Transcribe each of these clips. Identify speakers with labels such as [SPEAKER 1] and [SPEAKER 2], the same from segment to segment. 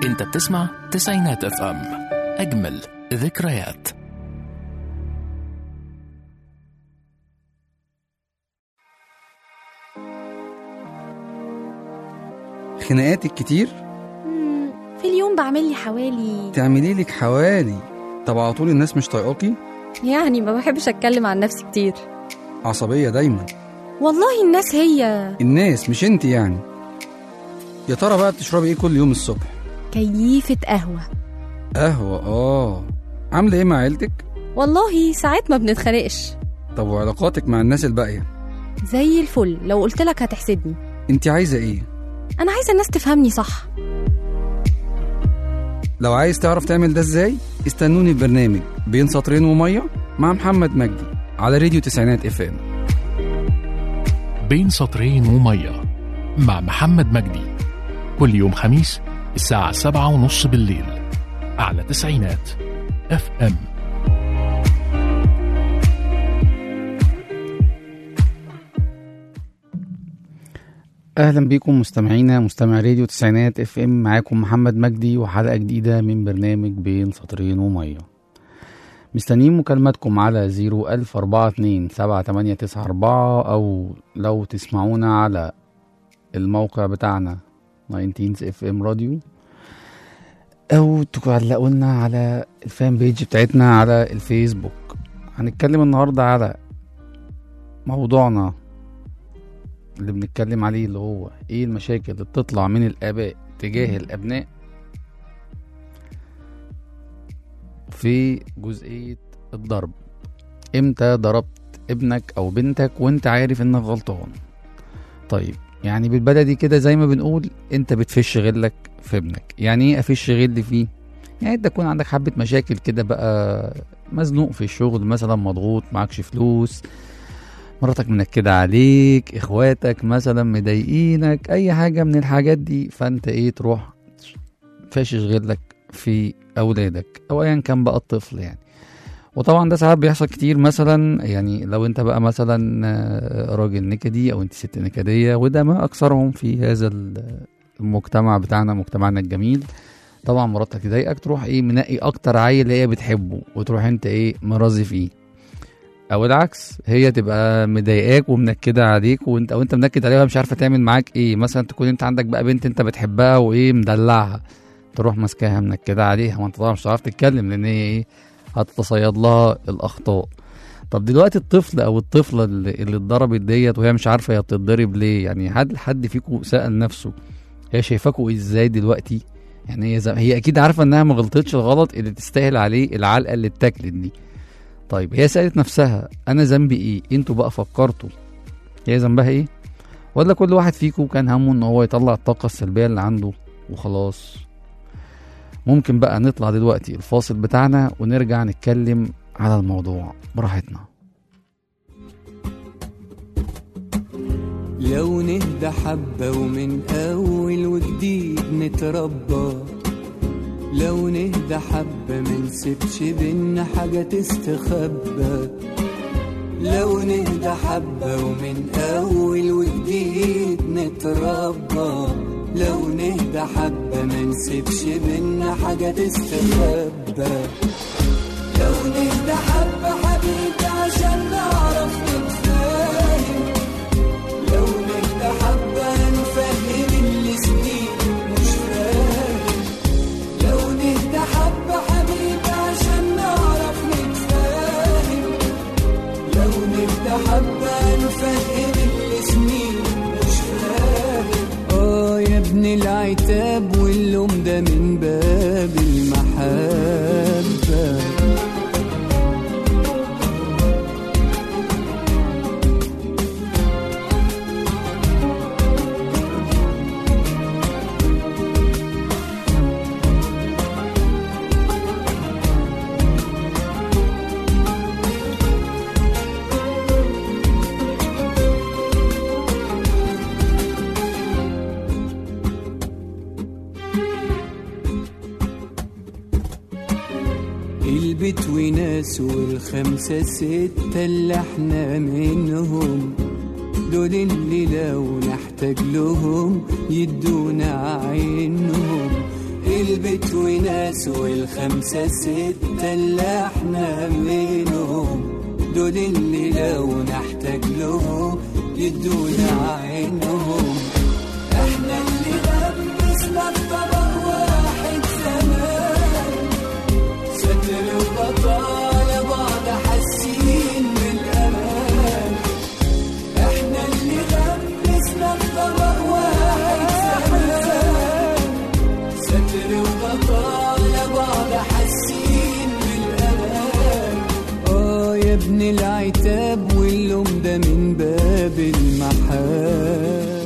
[SPEAKER 1] انت بتسمع تسعينات اف ام اجمل ذكريات
[SPEAKER 2] خناقاتك كتير
[SPEAKER 3] مم، في اليوم بعمل لي حوالي
[SPEAKER 2] تعملي لك حوالي طب على طول الناس مش طايقاكي
[SPEAKER 3] يعني ما بحبش اتكلم عن نفسي كتير
[SPEAKER 2] عصبية دايما
[SPEAKER 3] والله الناس هي
[SPEAKER 2] الناس مش انت يعني يا ترى بقى بتشربي ايه كل يوم الصبح
[SPEAKER 3] كيفة قهوة
[SPEAKER 2] قهوة اه عاملة ايه مع عيلتك
[SPEAKER 3] والله ساعات ما بنتخانقش
[SPEAKER 2] طب وعلاقاتك مع الناس الباقية
[SPEAKER 3] زي الفل لو قلت لك هتحسدني
[SPEAKER 2] انت عايزة ايه
[SPEAKER 3] انا عايزة الناس تفهمني صح
[SPEAKER 2] لو عايز تعرف تعمل ده ازاي استنوني في برنامج بين سطرين ومية مع محمد مجدي على راديو تسعينات اف ام
[SPEAKER 1] بين سطرين ومية مع محمد مجدي كل يوم خميس الساعة سبعة ونص بالليل على تسعينات اف ام
[SPEAKER 2] اهلا بيكم مستمعينا مستمع راديو تسعينات اف ام معاكم محمد مجدي وحلقه جديده من برنامج بين سطرين وميه مستنيين مكالماتكم على 01042 7894 او لو تسمعونا على الموقع بتاعنا 19 اف ام راديو او تعلقوا لنا على الفان بيج بتاعتنا على الفيسبوك هنتكلم النهارده على موضوعنا اللي بنتكلم عليه اللي هو ايه المشاكل اللي بتطلع من الاباء تجاه الابناء في جزئية الضرب امتى ضربت ابنك او بنتك وانت عارف انك غلطان طيب يعني بالبلدي كده زي ما بنقول انت بتفش غلك في ابنك يعني ايه افش غل فيه يعني انت تكون عندك حبة مشاكل كده بقى مزنوق في الشغل مثلا مضغوط معكش فلوس مراتك منكدة عليك اخواتك مثلا مضايقينك اي حاجة من الحاجات دي فانت ايه تروح فاشش غلك في اولادك او ايا كان بقى الطفل يعني وطبعا ده ساعات بيحصل كتير مثلا يعني لو انت بقى مثلا آه، راجل نكدي او انت ست نكدية وده ما اكثرهم في هذا ال- المجتمع بتاعنا مجتمعنا الجميل طبعا مراتك تضايقك تروح ايه منقي اكتر عيل هي بتحبه وتروح انت ايه مرازي فيه او العكس هي تبقى مضايقاك ومنكده عليك وانت او انت منكد عليها مش عارفه تعمل معاك ايه مثلا تكون انت عندك بقى بنت انت بتحبها وايه مدلعها تروح ماسكاها منكده عليها وانت طبعا مش هتعرف تتكلم لان هي ايه هتتصيد لها الاخطاء طب دلوقتي الطفل او الطفله اللي, اللي اتضربت ديت وهي مش عارفه هي بتتضرب ليه يعني هل حد فيكم سال نفسه هي شايفاكوا ازاي دلوقتي يعني هي زي- هي اكيد عارفه انها ما غلطتش الغلط اللي تستاهل عليه العلقه اللي اتاكلت دي طيب هي سألت نفسها أنا ذنبي إيه؟ أنتوا بقى فكرتوا هي ذنبها إيه؟ ولا كل واحد فيكم كان همه إن هو يطلع الطاقة السلبية اللي عنده وخلاص ممكن بقى نطلع دلوقتي الفاصل بتاعنا ونرجع نتكلم على الموضوع براحتنا
[SPEAKER 4] لو نهدى حبة ومن أول وجديد نتربى لو نهدى حبة منسيبش بينا حاجة تستخبى لو نهدى حبة ومن أول وجديد نتربى لو نهدى حبة منسيبش بينا حاجة تستخبى لو نهدى حبة حبيبي عشان نعرف نتفاهم لو نهدى حبة نفهم اللي سنين مش فاهم لو نهدى حبة حبيبي عشان نعرف نتفاهم لو نهدى حبة نفهم اللي سنين مش فاهم اه يا ابن العتاب واللوم ده من باب المحبة البيت وناس والخمسة ستة اللي احنا منهم دول اللي لو نحتاج لهم يدونا عينهم البيت وناس والخمسة ستة اللي احنا منهم دول اللي لو نحتاج لهم يدونا عينهم احنا اللي لبسنا الطبق واحد زمان ستر وبطالة بعض حاسين بالامان احنا اللي لبسنا الطبق واحد زمان ستر وبطالة بعض حاسين بالامان اه يا ابن العتاب واللوم ده من باب المحال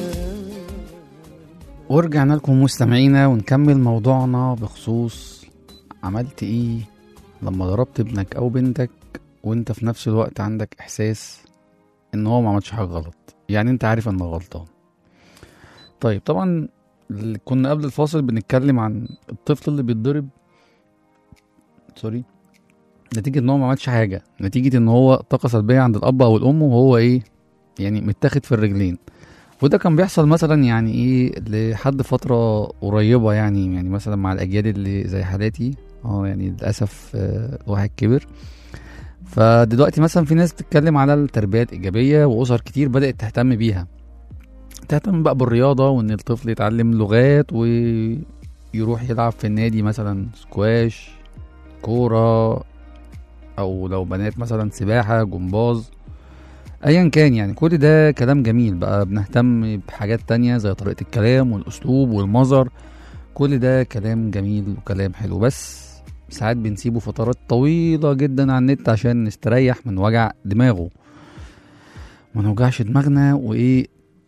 [SPEAKER 2] ورجعنا لكم مستمعينا ونكمل موضوعنا بخصوص عملت ايه لما ضربت ابنك او بنتك وانت في نفس الوقت عندك احساس ان هو ما عملش حاجه غلط يعني انت عارف انك غلطان طيب طبعا اللي كنا قبل الفاصل بنتكلم عن الطفل اللي بيتضرب سوري نتيجة ان هو ما عملش حاجة نتيجة ان هو طاقة سلبية عند الاب او الام وهو ايه يعني متاخد في الرجلين وده كان بيحصل مثلا يعني ايه لحد فترة قريبة يعني يعني مثلا مع الأجيال اللي زي حالاتي اه يعني للأسف آه، الواحد كبر فدلوقتي مثلا في ناس بتتكلم على التربية الإيجابية وأسر كتير بدأت تهتم بيها تهتم بقى بالرياضة وإن الطفل يتعلم لغات ويروح يلعب في النادي مثلا سكواش كورة أو لو بنات مثلا سباحة جمباز ايا كان يعني كل ده كلام جميل بقى بنهتم بحاجات تانية زي طريقة الكلام والاسلوب والمظهر كل ده كلام جميل وكلام حلو بس ساعات بنسيبه فترات طويلة جدا على النت عشان نستريح من وجع دماغه ما نوجعش دماغنا وايه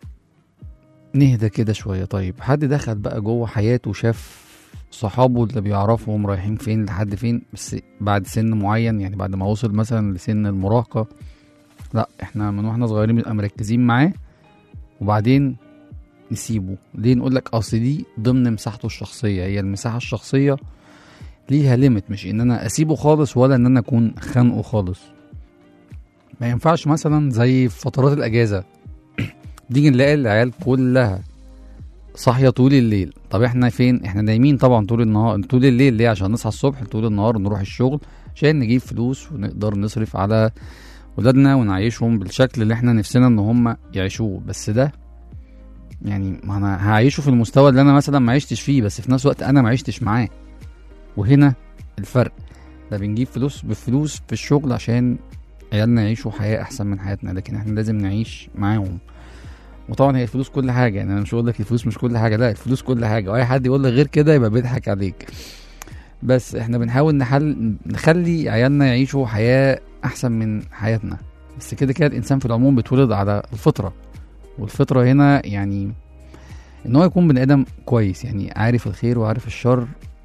[SPEAKER 2] نهدى كده شوية طيب حد دخل بقى جوه حياته وشاف صحابه اللي بيعرفهم رايحين فين لحد فين بس بعد سن معين يعني بعد ما وصل مثلا لسن المراهقة لا احنا من واحنا صغيرين بنبقى مركزين معاه وبعدين نسيبه ليه نقول لك اصل دي ضمن مساحته الشخصيه هي المساحه الشخصيه ليها ليميت مش ان انا اسيبه خالص ولا ان انا اكون خانقه خالص ما ينفعش مثلا زي في فترات الاجازه نيجي نلاقي العيال كلها صاحيه طول الليل طب احنا فين احنا نايمين طبعا طول النهار طول الليل ليه عشان نصحى الصبح طول النهار نروح الشغل عشان نجيب فلوس ونقدر نصرف على ولادنا ونعيشهم بالشكل اللي احنا نفسنا ان هم يعيشوه بس ده يعني ما انا هعيشه في المستوى اللي انا مثلا ما عشتش فيه بس في نفس الوقت انا ما عشتش معاه وهنا الفرق ده بنجيب فلوس بفلوس في الشغل عشان عيالنا يعيشوا حياة أحسن من حياتنا لكن احنا لازم نعيش معاهم وطبعا هي الفلوس كل حاجة يعني أنا مش هقول لك الفلوس مش كل حاجة لا الفلوس كل حاجة وأي حد يقول لك غير كده يبقى بيضحك عليك بس احنا بنحاول نحل نخلي عيالنا يعيشوا حياة أحسن من حياتنا بس كده كده الإنسان في العموم بيتولد على الفطرة والفطرة هنا يعني إن هو يكون بني آدم كويس يعني عارف الخير وعارف الشر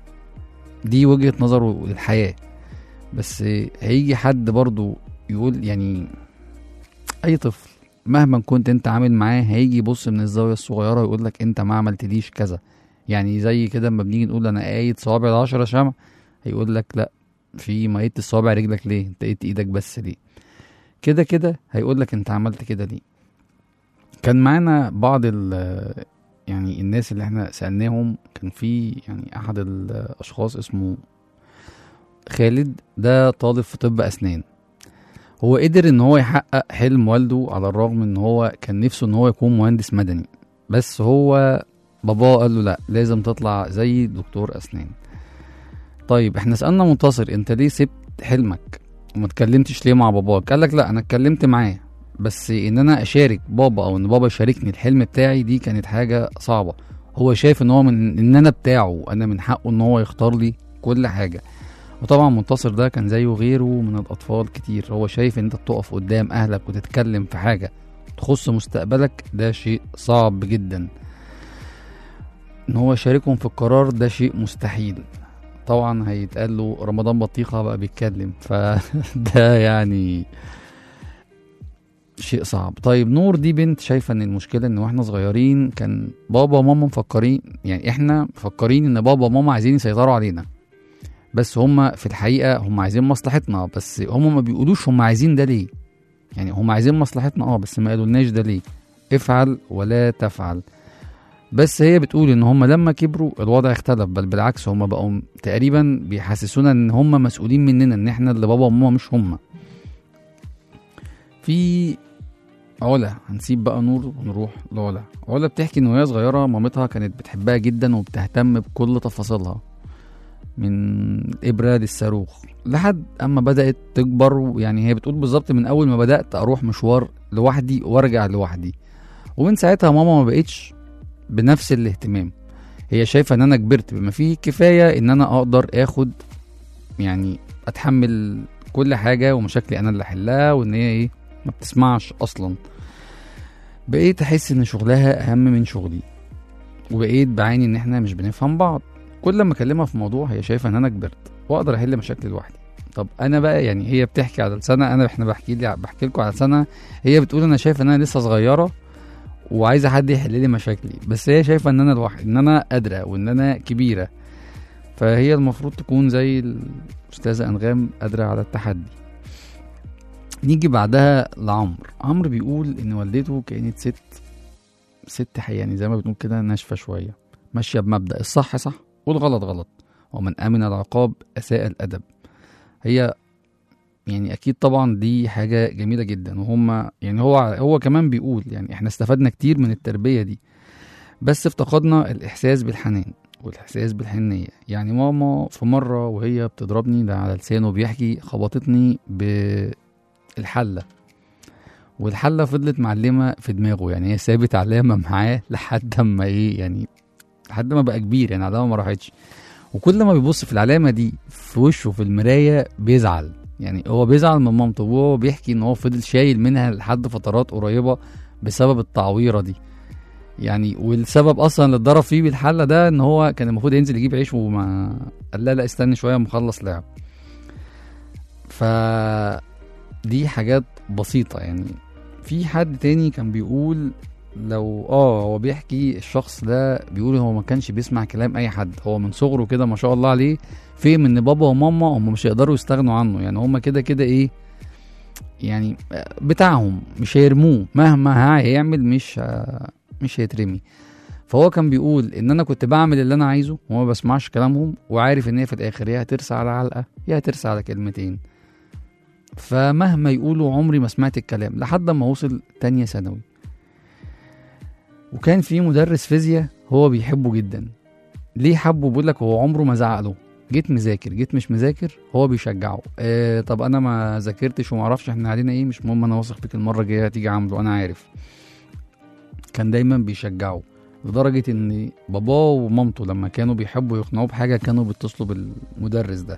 [SPEAKER 2] دي وجهة نظره للحياة بس هيجي حد برضو يقول يعني أي طفل مهما كنت انت عامل معاه هيجي يبص من الزاوية الصغيرة ويقول لك انت ما عملتليش كذا يعني زي كده لما بنيجي نقول انا قايد صوابع العشرة شمع هيقول لك لا في ما قيدت الصوابع رجلك ليه انت قيدت ايدك بس ليه كده كده هيقول لك انت عملت كده ليه كان معانا بعض ال يعني الناس اللي احنا سألناهم كان في يعني احد الاشخاص اسمه خالد ده طالب في طب اسنان هو قدر ان هو يحقق حلم والده على الرغم ان هو كان نفسه ان هو يكون مهندس مدني بس هو باباه قال له لا لازم تطلع زي دكتور اسنان طيب احنا سألنا منتصر انت ليه سبت حلمك وما اتكلمتش ليه مع باباك قال لك لا انا اتكلمت معاه بس ان انا اشارك بابا او ان بابا يشاركني الحلم بتاعي دي كانت حاجة صعبة هو شايف ان هو من ان انا بتاعه انا من حقه ان هو يختار لي كل حاجة وطبعا منتصر ده كان زيه غيره من الاطفال كتير هو شايف ان انت تقف قدام اهلك وتتكلم في حاجة تخص مستقبلك ده شيء صعب جدا ان هو يشاركهم في القرار ده شيء مستحيل طبعا هيتقال له رمضان بطيخة بقى بيتكلم فده يعني شيء صعب طيب نور دي بنت شايفة ان المشكلة ان واحنا صغيرين كان بابا وماما مفكرين يعني احنا مفكرين ان بابا وماما عايزين يسيطروا علينا بس هما في الحقيقة هما عايزين مصلحتنا بس هما ما بيقولوش هما عايزين ده ليه يعني هما عايزين مصلحتنا اه بس ما قالولناش ده ليه افعل ولا تفعل بس هي بتقول ان هم لما كبروا الوضع اختلف بل بالعكس هم بقوا تقريبا بيحسسونا ان هم مسؤولين مننا ان احنا اللي بابا وماما مش هم في علا هنسيب بقى نور ونروح لعلا علا بتحكي ان وهي صغيره مامتها كانت بتحبها جدا وبتهتم بكل تفاصيلها من الابره للصاروخ لحد اما بدات تكبر ويعني هي بتقول بالظبط من اول ما بدات اروح مشوار لوحدي وارجع لوحدي ومن ساعتها ماما ما بقتش بنفس الاهتمام هي شايفه ان انا كبرت بما فيه كفايه ان انا اقدر اخد يعني اتحمل كل حاجه ومشاكلي انا اللي احلها وان هي ايه ما بتسمعش اصلا بقيت احس ان شغلها اهم من شغلي وبقيت بعاني ان احنا مش بنفهم بعض كل ما اكلمها في موضوع هي شايفه ان انا كبرت واقدر احل مشاكلي لوحدي طب انا بقى يعني هي بتحكي على سنه انا احنا بحكي لي بحكي لكم على سنه هي بتقول انا شايفه ان انا لسه صغيره وعايزه حد يحل لي مشاكلي بس هي شايفه ان انا لوحدي ان انا قادره وان انا كبيره فهي المفروض تكون زي الاستاذه انغام قادره على التحدي نيجي بعدها لعمرو عمرو بيقول ان والدته كانت ست ست حقيقة يعني زي ما بنقول كده ناشفه شويه ماشيه بمبدا الصح صح والغلط غلط ومن امن العقاب اساء الادب هي يعني اكيد طبعا دي حاجه جميله جدا وهم يعني هو هو كمان بيقول يعني احنا استفدنا كتير من التربيه دي بس افتقدنا الاحساس بالحنان والاحساس بالحنيه يعني ماما في مره وهي بتضربني ده على لسانه بيحكي خبطتني بالحله والحله فضلت معلمه في دماغه يعني هي سابت علامه معاه لحد اما ايه يعني لحد ما بقى كبير يعني علامه ما راحتش وكل ما بيبص في العلامه دي في وشه في المرايه بيزعل يعني هو بيزعل من مامته وهو بيحكي ان هو فضل شايل منها لحد فترات قريبه بسبب التعويره دي يعني والسبب اصلا اللي اتضرب فيه بالحله ده ان هو كان المفروض ينزل يجيب عيش وما قال لا لا استني شويه مخلص لعب ف دي حاجات بسيطه يعني في حد تاني كان بيقول لو اه هو بيحكي الشخص ده بيقول هو ما كانش بيسمع كلام اي حد هو من صغره كده ما شاء الله عليه فهم ان بابا وماما هم مش هيقدروا يستغنوا عنه يعني هم كده كده ايه يعني بتاعهم مش هيرموه مهما هيعمل مش ه- مش هيترمي فهو كان بيقول ان انا كنت بعمل اللي انا عايزه وما بسمعش كلامهم وعارف ان هي في الاخر يا هترسى على علقه يا هترسى على كلمتين فمهما يقولوا عمري ما سمعت الكلام لحد ما وصل تانية ثانوي وكان في مدرس فيزياء هو بيحبه جدا ليه حبه بيقول لك هو عمره ما زعق له جيت مذاكر جيت مش مذاكر هو بيشجعه آه طب انا ما ذاكرتش وما اعرفش احنا علينا ايه مش مهم انا واثق فيك المره الجايه هتيجي عامله انا عارف كان دايما بيشجعه لدرجة إن باباه ومامته لما كانوا بيحبوا يقنعوه بحاجة كانوا بيتصلوا بالمدرس ده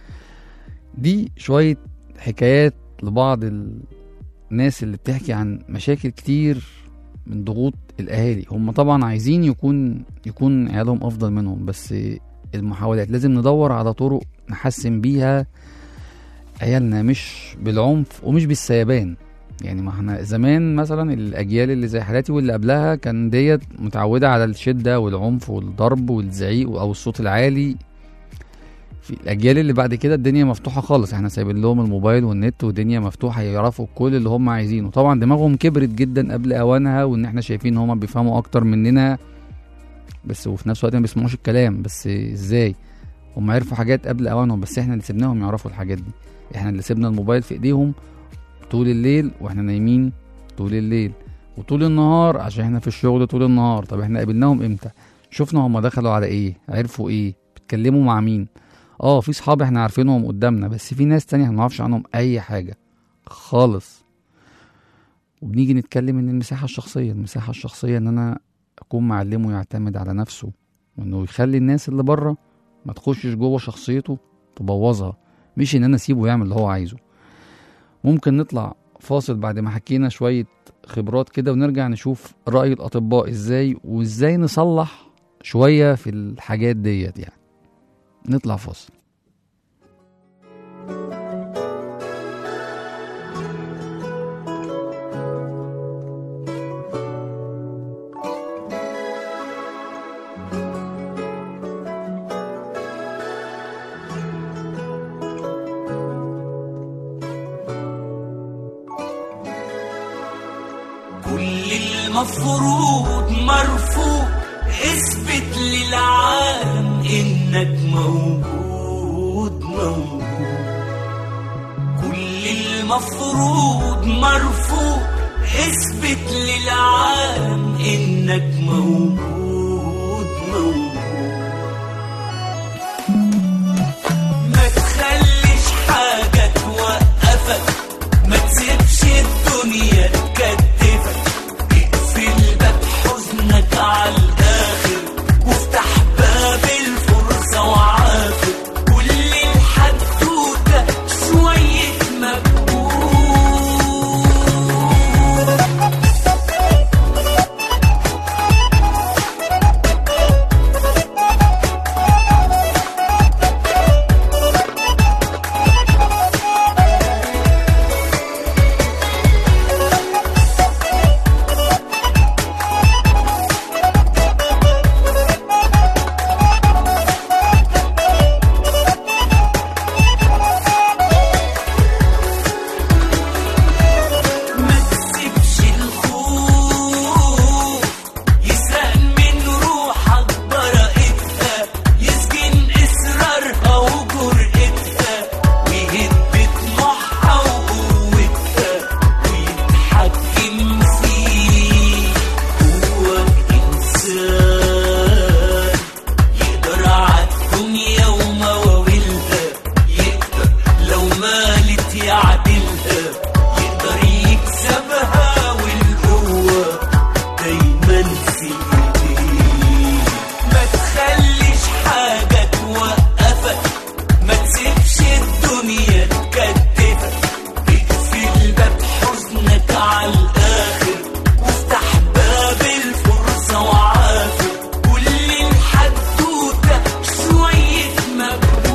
[SPEAKER 2] دي شوية حكايات لبعض الناس اللي بتحكي عن مشاكل كتير من ضغوط الأهالي هم طبعا عايزين يكون يكون عيالهم أفضل منهم بس المحاولات لازم ندور على طرق نحسن بيها عيالنا مش بالعنف ومش بالسيبان يعني ما احنا زمان مثلا الاجيال اللي زي حالاتي واللي قبلها كان ديت متعوده على الشده والعنف والضرب والزعيق او الصوت العالي في الاجيال اللي بعد كده الدنيا مفتوحه خالص احنا سايبين لهم الموبايل والنت والدنيا مفتوحه يعرفوا كل اللي هم عايزينه طبعا دماغهم كبرت جدا قبل اوانها وان احنا شايفين ان هم بيفهموا اكتر مننا بس وفي نفس الوقت ما بيسمعوش الكلام بس ازاي هم عرفوا حاجات قبل اوانهم بس احنا اللي سيبناهم يعرفوا الحاجات دي احنا اللي سيبنا الموبايل في ايديهم طول الليل واحنا نايمين طول الليل وطول النهار عشان احنا في الشغل طول النهار طب احنا قابلناهم امتى شفنا هما دخلوا على ايه عرفوا ايه بيتكلموا مع مين اه في صحاب احنا عارفينهم قدامنا بس في ناس تانية احنا منعرفش عنهم اي حاجة خالص وبنيجي نتكلم ان المساحة الشخصية المساحة الشخصية ان انا اكون معلمه يعتمد على نفسه وانه يخلي الناس اللي بره ما تخشش جوه شخصيته تبوظها مش ان انا اسيبه يعمل اللي هو عايزه ممكن نطلع فاصل بعد ما حكينا شوية خبرات كده ونرجع نشوف رأي الأطباء ازاي وازاي نصلح شوية في الحاجات ديت يعني نطلع فاصل
[SPEAKER 5] كل المفروض مرفوض
[SPEAKER 4] اثبت للعالم انك موجود موجود كل المفروض مرفوض اثبت للعالم انك موجود موجود ما تخليش حاجة توقفك ما تسيبش الدنيا تكتفك اقفل باب حزنك على الآخر وافتح باب الفرصة وعافر كل الحدوتة شوية مجهود ما تسيبش الخوف يسرق من روحك براءتها يسجن إصرارها وجرأتها ويهد طموحها وقوتها ويتحكم فيك جواك إنسان يقدر عالدنيا ومواويلها يقدر لو مالت يعدلها يقدر يكسبها والقوة دايما في ايديه ما تخليش حاجة توقفك ما تسيبش الدنيا تكتفك اقفل باب حزنك على الآخر وافتح باب الفرصة وعافر كل الحدوتة شوية مجهود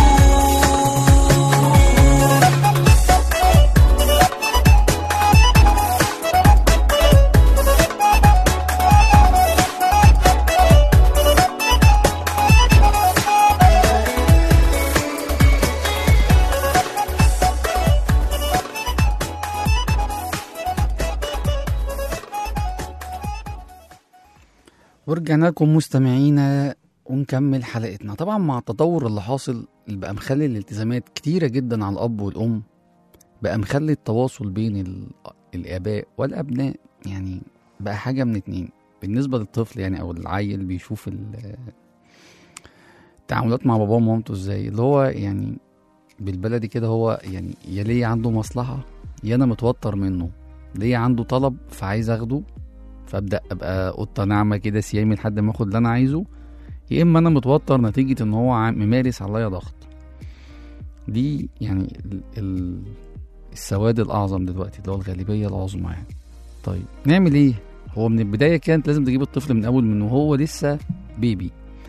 [SPEAKER 2] ورجعنا لكم مستمعينا ونكمل حلقتنا طبعا مع التطور اللي حاصل اللي بقى مخلي الالتزامات كتيرة جدا على الأب والأم بقى مخلي التواصل بين ال- الآباء والأبناء يعني بقى حاجة من اتنين بالنسبة للطفل يعني أو العيل بيشوف ال- التعاملات مع باباه ومامته ازاي اللي هو يعني بالبلدي كده هو يعني يا ليه عنده مصلحة يا أنا متوتر منه ليه عنده طلب فعايز أخده فابدا ابقى قطه ناعمه كده سيامي لحد ما اخد اللي انا عايزه يا اما انا متوتر نتيجه ان هو عام- ممارس عليا ضغط دي يعني ال ال السواد الاعظم دلوقتي اللي هو الغالبيه العظمى يعني طيب نعمل ايه هو من البدايه كانت لازم تجيب الطفل من اول من وهو لسه بيبي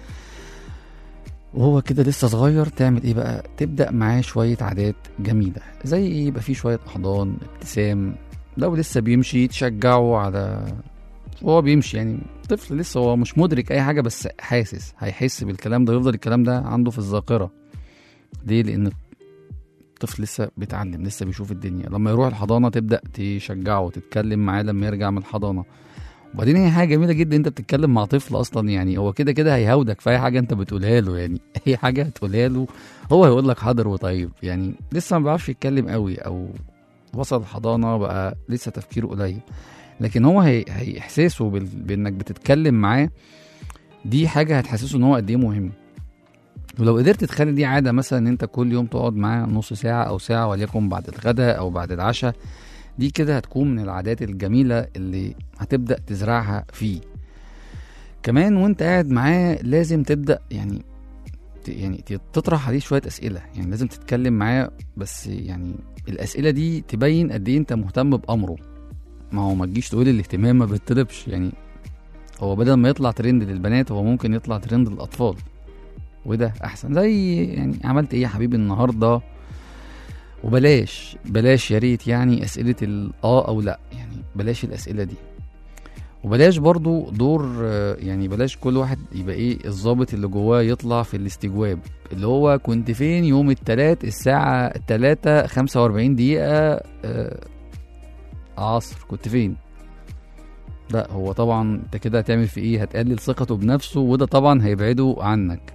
[SPEAKER 2] وهو كده لسه صغير تعمل ايه بقى تبدا معاه شويه عادات جميله زي ايه يبقى فيه شويه احضان ابتسام لو لسه بيمشي تشجعه على وهو بيمشي يعني طفل لسه هو مش مدرك اي حاجه بس حاسس هيحس بالكلام ده يفضل الكلام ده عنده في الذاكره ليه لان الطفل لسه بيتعلم لسه بيشوف الدنيا لما يروح الحضانه تبدا تشجعه تتكلم معاه لما يرجع من الحضانه وبعدين هي حاجه جميله جدا انت بتتكلم مع طفل اصلا يعني هو كده كده هيهودك في اي حاجه انت بتقولها له يعني اي حاجه هتقولها له هو هيقول لك حاضر وطيب يعني لسه ما بيعرفش يتكلم قوي او وصل الحضانه بقى لسه تفكيره قليل لكن هو هي... هي احساسه بال... بانك بتتكلم معاه دي حاجه هتحسسه ان هو قد ايه مهم ولو قدرت تخلي دي عاده مثلا ان انت كل يوم تقعد معاه نص ساعه او ساعه وليكن بعد الغداء او بعد العشاء دي كده هتكون من العادات الجميله اللي هتبدا تزرعها فيه كمان وانت قاعد معاه لازم تبدا يعني ت- يعني ت- تطرح عليه شويه اسئله يعني لازم تتكلم معاه بس يعني الاسئله دي تبين قد ايه انت مهتم بامره ما هو ما تجيش تقول الاهتمام ما بيطلبش يعني هو بدل ما يطلع ترند للبنات هو ممكن يطلع ترند للاطفال وده احسن زي يعني عملت ايه يا حبيبي النهارده وبلاش بلاش يا ريت يعني اسئله الاه او لا يعني بلاش الاسئله دي وبلاش برضو دور آه، يعني بلاش كل واحد يبقى ايه الضابط اللي جواه يطلع في الاستجواب اللي هو كنت فين يوم التلات الساعة التلاتة خمسة وأربعين دقيقة آه، عصر كنت فين لا هو طبعا انت كده هتعمل في ايه هتقلل ثقته بنفسه وده طبعا هيبعده عنك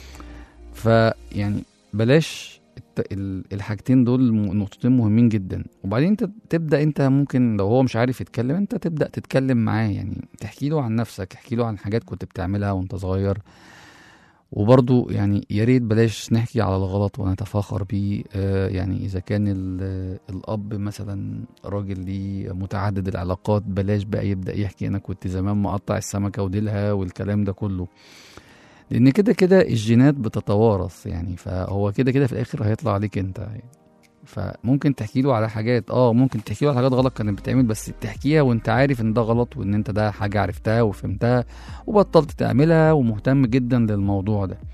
[SPEAKER 2] فيعني بلاش الت- ال- الحاجتين دول م- نقطتين مهمين جدا وبعدين انت تبدا انت ممكن لو هو مش عارف يتكلم انت تبدا تتكلم معاه يعني تحكي له عن نفسك احكي له عن حاجات كنت بتعملها وانت صغير وبرضو يعني يا ريت بلاش نحكي على الغلط ونتفاخر بيه آه يعني اذا كان ال- الاب مثلا راجل ليه متعدد العلاقات بلاش بقى يبدا يحكي انا كنت زمان مقطع السمكه وديلها والكلام ده كله لان كده كده الجينات بتتوارث يعني فهو كده كده في الاخر هيطلع عليك انت يعني فممكن تحكي له على حاجات اه ممكن تحكي له على حاجات غلط كانت بتعمل بس تحكيها وانت عارف ان ده غلط وان انت ده حاجه عرفتها وفهمتها وبطلت تعملها ومهتم جدا للموضوع ده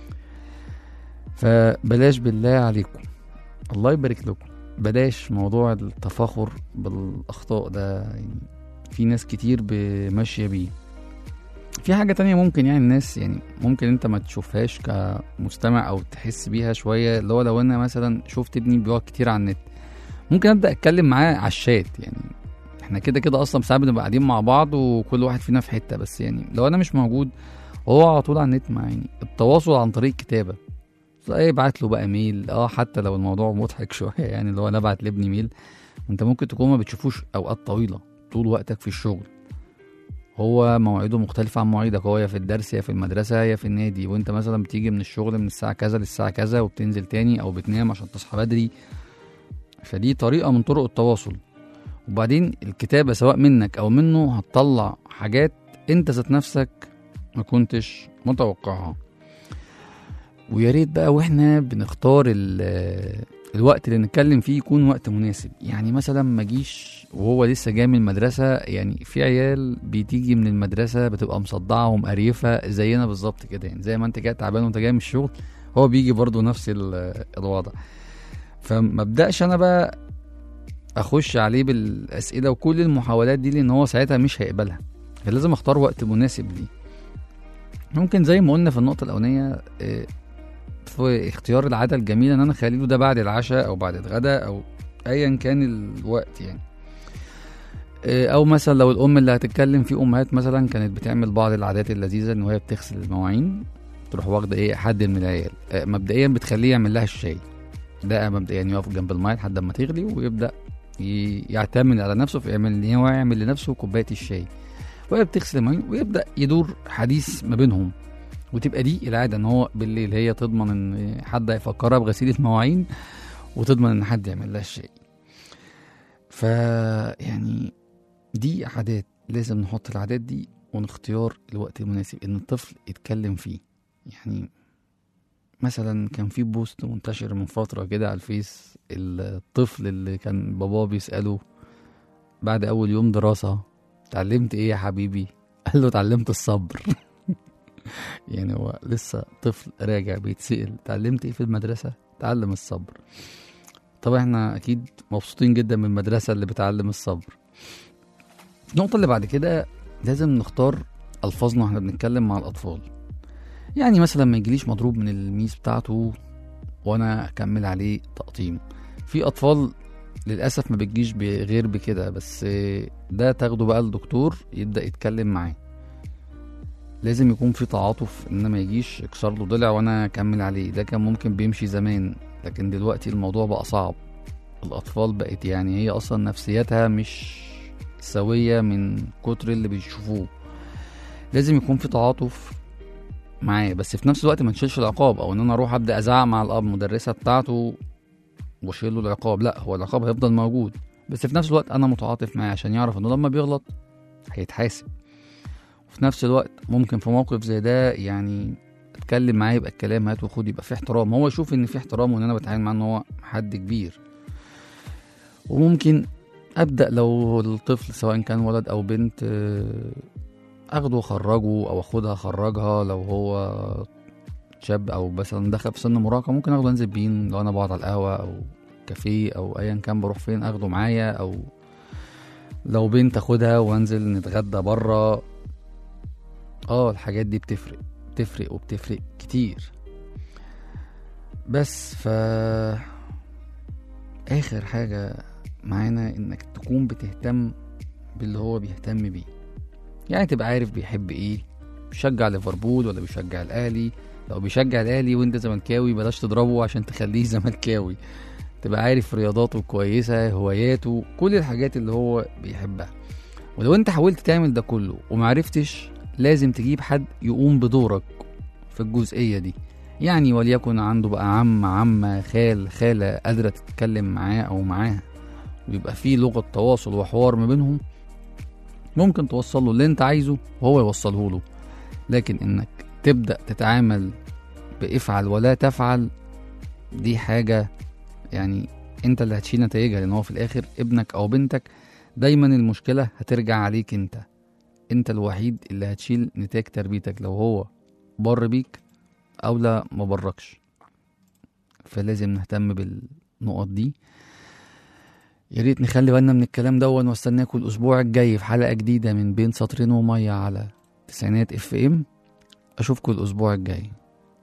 [SPEAKER 2] فبلاش بالله عليكم الله يبارك لكم بلاش موضوع التفاخر بالاخطاء ده يعني في ناس كتير ماشيه بيه في حاجة تانية ممكن يعني الناس يعني ممكن انت ما تشوفهاش كمستمع او تحس بيها شوية اللي هو لو انا مثلا شفت ابني بيقعد كتير على النت ممكن ابدا اتكلم معاه على الشات يعني احنا كده كده اصلا ساعات بنبقى قاعدين مع بعض وكل واحد فينا في حتة بس يعني لو انا مش موجود وهو على طول على النت معايا يعني التواصل عن طريق كتابة ايه ابعت له بقى ميل اه حتى لو الموضوع مضحك شوية يعني اللي هو انا ابعت لابني ميل وانت ممكن تكون ما بتشوفوش اوقات طويلة طول وقتك في الشغل هو مواعيده مختلفة عن مواعيدك هو يا في الدرس يا في المدرسة يا في النادي وانت مثلا بتيجي من الشغل من الساعة كذا للساعة كذا وبتنزل تاني او بتنام عشان تصحى بدري فدي طريقة من طرق التواصل وبعدين الكتابة سواء منك او منه هتطلع حاجات انت ذات نفسك ما كنتش متوقعها ويا ريت بقى واحنا بنختار ال- الوقت اللي نتكلم فيه يكون وقت مناسب يعني مثلا ما جيش وهو لسه جاي من المدرسة يعني في عيال بتيجي من المدرسة بتبقى مصدعة ومقريفة زينا بالظبط كده يعني زي ما انت جاي تعبان وانت جاي من الشغل هو بيجي برضو نفس ال- الوضع فما ابداش انا بقى اخش عليه بالاسئله وكل المحاولات دي لان هو ساعتها مش هيقبلها فلازم اختار وقت مناسب ليه ممكن زي ما قلنا في النقطه الاولانيه آه، في اختيار العاده الجميله ان انا اخليه ده بعد العشاء او بعد الغداء او ايا كان الوقت يعني آه، او مثلا لو الام اللي هتتكلم في امهات مثلا كانت بتعمل بعض العادات اللذيذه ان وهي بتغسل المواعين تروح واخده ايه حد من العيال آه، مبدئيا بتخليه يعمل لها الشاي ده مبدئيا يقف جنب الماء لحد ما تغلي ويبدا ي- يعتمد على نفسه في يعمل ان هو يعمل لنفسه كوبايه الشاي وهي بتغسل المواعين ويبدا يدور حديث ما بينهم وتبقى دي العاده ان هو بالليل هي تضمن ان حد هيفكرها بغسيل المواعين وتضمن ان حد يعمل لها الشاي ف يعني دي عادات لازم نحط العادات دي ونختار الوقت المناسب ان الطفل يتكلم فيه يعني مثلا كان في بوست منتشر من فترة كده على الفيس الطفل اللي كان باباه بيسأله بعد أول يوم دراسة اتعلمت ايه يا حبيبي قال له اتعلمت الصبر يعني هو لسه طفل راجع بيتسأل اتعلمت ايه في المدرسة اتعلم الصبر طبعا احنا اكيد مبسوطين جدا من المدرسة اللي بتعلم الصبر النقطة اللي بعد كده لازم نختار ألفاظنا واحنا بنتكلم مع الأطفال يعني مثلا ما يجيليش مضروب من الميس بتاعته وانا اكمل عليه تقطيم في اطفال للاسف ما بتجيش ب- غير بكده بس ده تاخده بقى الدكتور يبدا يتكلم معاه لازم يكون في تعاطف ان ما يجيش يكسر له ضلع وانا اكمل عليه ده كان ممكن بيمشي زمان لكن دلوقتي الموضوع بقى صعب الاطفال بقت يعني هي اصلا نفسيتها مش سويه من كتر اللي بيشوفوه لازم يكون في تعاطف معاه بس في نفس الوقت ما نشيلش العقاب او ان انا اروح ابدا ازعق مع الاب المدرسه بتاعته واشيل له العقاب لا هو العقاب هيفضل موجود بس في نفس الوقت انا متعاطف معاه عشان يعرف انه لما بيغلط هيتحاسب وفي نفس الوقت ممكن في موقف زي ده يعني اتكلم معاه يبقى الكلام هات وخد يبقى في احترام هو يشوف ان في احترام وان انا بتعامل معاه ان هو حد كبير وممكن ابدا لو الطفل سواء كان ولد او بنت آه، اخده اخرجه او اخدها اخرجها لو هو شاب او مثلا دخل في سن مراهقه ممكن اخده انزل بيه لو انا بقعد على القهوه او كافيه او ايا كان بروح فين اخده معايا او لو بنت اخدها وانزل نتغدى بره اه الحاجات دي بتفرق بتفرق وبتفرق كتير بس ف اخر حاجه معانا انك تكون بتهتم باللي هو بيهتم بيه يعني تبقى عارف بيحب ايه بيشجع ليفربول ولا بيشجع الاهلي لو بيشجع الاهلي وانت زملكاوي بلاش تضربه عشان تخليه زملكاوي تبقى عارف رياضاته كويسة هواياته كل الحاجات اللي هو بيحبها ولو انت حاولت تعمل ده كله ومعرفتش لازم تجيب حد يقوم بدورك في الجزئية دي يعني وليكن عنده بقى عم عمة خال خالة قادرة تتكلم معاه أو معاها ويبقى في لغة تواصل وحوار ما بينهم ممكن توصل له اللي انت عايزه وهو يوصله له لكن انك تبدأ تتعامل بافعل ولا تفعل دي حاجة يعني انت اللي هتشيل نتائجها لان هو في الاخر ابنك او بنتك دايما المشكلة هترجع عليك انت انت الوحيد اللي هتشيل نتاج تربيتك لو هو بر بيك او لا ما بركش فلازم نهتم بالنقط دي يا ريت نخلي بالنا من الكلام ده واستناكم الاسبوع الجاي في حلقه جديده من بين سطرين وميه على تسعينات اف ام اشوفكم الاسبوع الجاي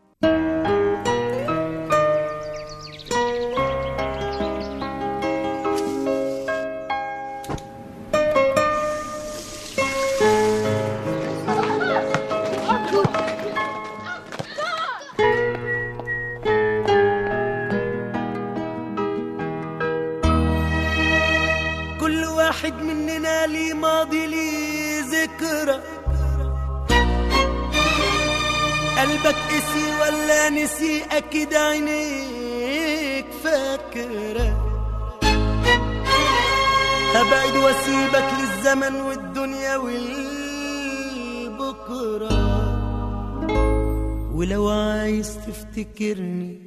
[SPEAKER 4] كل واحد مننا ليه ماضي ليه ذكرى قلبك قسي ولا نسي اكيد عينيك فاكرة هبعد واسيبك للزمن والدنيا والبكرة ولو عايز تفتكرني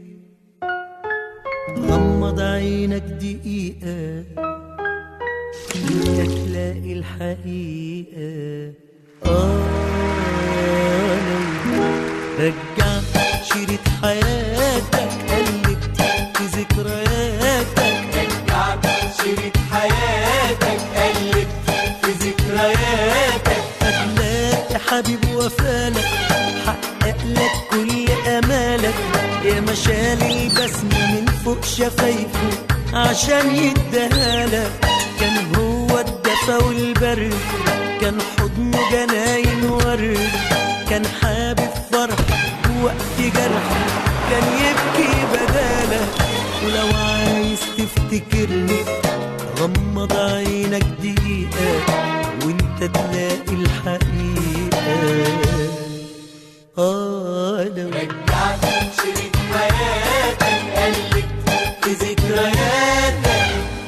[SPEAKER 4] غمض عينك دقيقة انت تلاقي الحقيقة آه لو رجعت شريط حياتك قلبت في ذكرياتك رجعت شريط حياتك قلبت في ذكرياتك هتلاقي حبيب وفالك حقق لك كل امالك يا مشال البسم من فوق شفايفه عشان يديهالك كان هو الدفا والبرد كان حضنه جناين ورد كان حابب فرح وقت جرح كان يبكي بدالك ولو عايز تفتكرني غمض عينك دقيقة وانت تلاقي الحقيقة آه لو رجعت شريط حياتك قلبت في ذكرياتك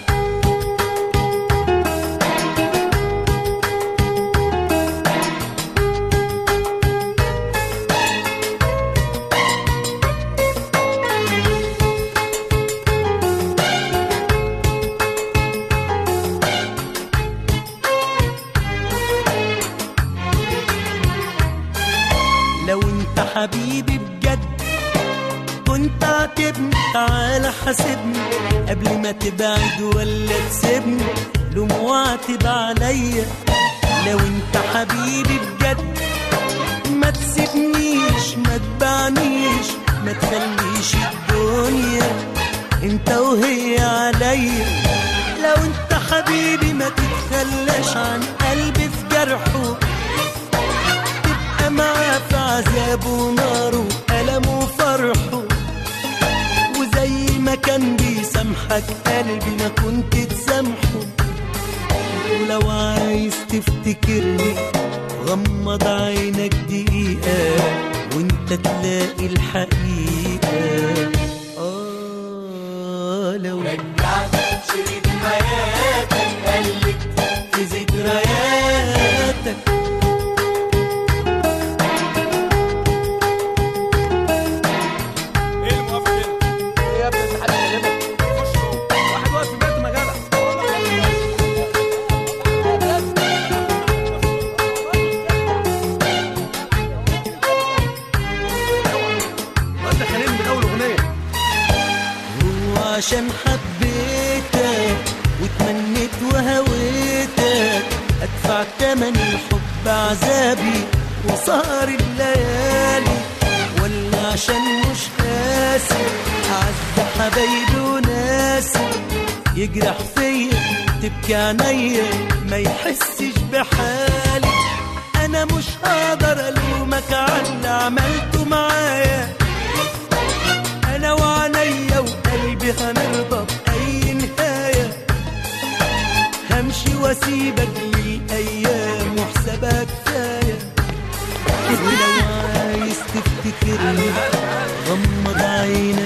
[SPEAKER 4] لو انت حبيبي بجد كنت عاتبني تعالى حاسبني قبل ما تبعد ولا تسيبني لوم واعتب عليا لو انت حبيبي بجد ما تسيبنيش ما تبعنيش ما تخليش الدنيا انت وهي عليا لو انت حبيبي ما تتخلاش عن قلبي في جرحه تبقى معاه في عذابه وناره وألمه وفرحه وزي ما كان بيسامحك قلبي ما كنت تسامحه ولو عايز تفتكرني غمض عينك دقيقة وانت تلاقي الحقيقة آه لو رجعت شريط حياتك قلبت في ذكرياتك
[SPEAKER 5] ايه الموافق كده؟ ايه يا ابني انت حد كلمك؟ خش جوه. واحد واقف في بيت مجالك وانت خليل من اول اغنيه
[SPEAKER 4] هو عشان حبيتك وتمنيت وهويتك ادفع تمن الحب عذابي وسهر الليالي ولا عشان مش قاسي اعز حبايبي وناسي يجرح فيا تبكي عينيا ما يحسش بحالي انا مش هقدر الومك على اللي عملته معايا انا وعينيا وقلبي هنرضى باي نهايه همشي واسيبك للايام وحسابها كفايه ولو عايز تفتكرني غمض عينك